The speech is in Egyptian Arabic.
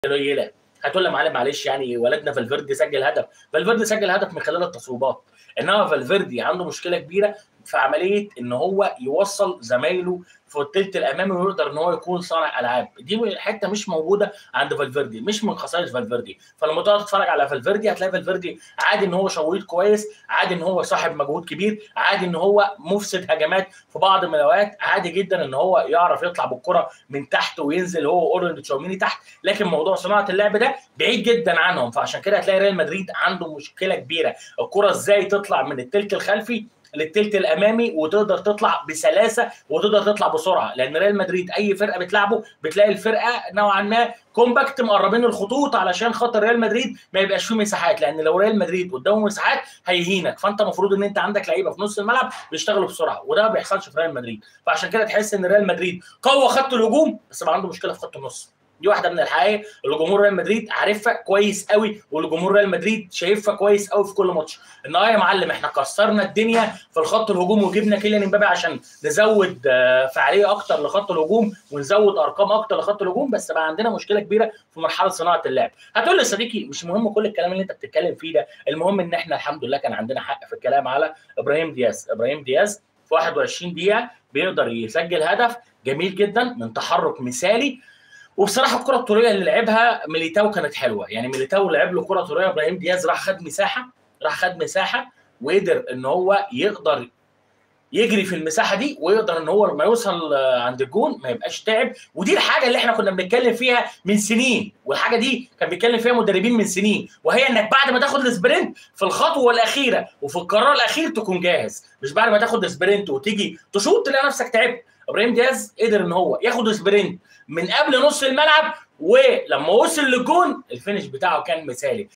قليله هتقول لي يا معلم معلش يعني ولدنا فالفيردي سجل هدف فالفيردي سجل هدف من خلال التصويبات انما فالفيردي عنده مشكله كبيره في عمليه ان هو يوصل زمايله في الثلث الامامي ويقدر ان هو يكون صانع العاب دي حته مش موجوده عند فالفيردي مش من خصائص فالفيردي فلما تقعد تتفرج على فالفيردي هتلاقي فالفيردي عادي ان هو شويط كويس عادي ان هو صاحب مجهود كبير عادي ان هو مفسد هجمات في بعض من الاوقات عادي جدا ان هو يعرف يطلع بالكره من تحت وينزل هو اورلاندو تشاوميني تحت لكن موضوع صناعه اللعب ده بعيد جدا عنهم فعشان كده هتلاقي ريال مدريد عنده مشكله كبيره الكره ازاي تطلع من الثلث الخلفي للثلث الامامي وتقدر تطلع بسلاسه وتقدر تطلع بسرعه لان ريال مدريد اي فرقه بتلعبه بتلاقي الفرقه نوعا ما كومباكت مقربين الخطوط علشان خاطر ريال مدريد ما يبقاش فيه مساحات لان لو ريال مدريد قدامه مساحات هيهينك فانت المفروض ان انت عندك لعيبه في نص الملعب بيشتغلوا بسرعه وده ما بيحصلش في ريال مدريد فعشان كده تحس ان ريال مدريد قوى خط الهجوم بس بقى عنده مشكله في خط النص دي واحده من الحقائق اللي جمهور ريال مدريد عارفها كويس قوي واللي جمهور ريال مدريد شايفها كويس قوي في كل ماتش ان اه يا معلم احنا كسرنا الدنيا في الخط الهجوم وجبنا كيليان امبابي عشان نزود فعاليه اكتر لخط الهجوم ونزود ارقام اكتر لخط الهجوم بس بقى عندنا مشكله كبيره في مرحله صناعه اللعب هتقول لي صديقي مش مهم كل الكلام اللي انت بتتكلم فيه ده المهم ان احنا الحمد لله كان عندنا حق في الكلام على ابراهيم دياز ابراهيم دياز في 21 دقيقه بيقدر يسجل هدف جميل جدا من تحرك مثالي وبصراحه الكره الطوليه اللي لعبها ميليتاو كانت حلوه يعني ميليتاو لعب له كره طوليه ابراهيم دياز راح خد مساحه راح خد مساحه وقدر ان هو يقدر يجري في المساحه دي ويقدر ان هو لما يوصل عند الجون ما يبقاش تعب ودي الحاجه اللي احنا كنا بنتكلم فيها من سنين والحاجه دي كان بيتكلم فيها مدربين من سنين وهي انك بعد ما تاخد السبرنت في الخطوه الاخيره وفي القرار الاخير تكون جاهز مش بعد ما تاخد السبرنت وتيجي تشوط تلاقي نفسك تعبت ابراهيم دياز قدر ان هو ياخد سبرنت من قبل نص الملعب ولما وصل للجون الفينش بتاعه كان مثالي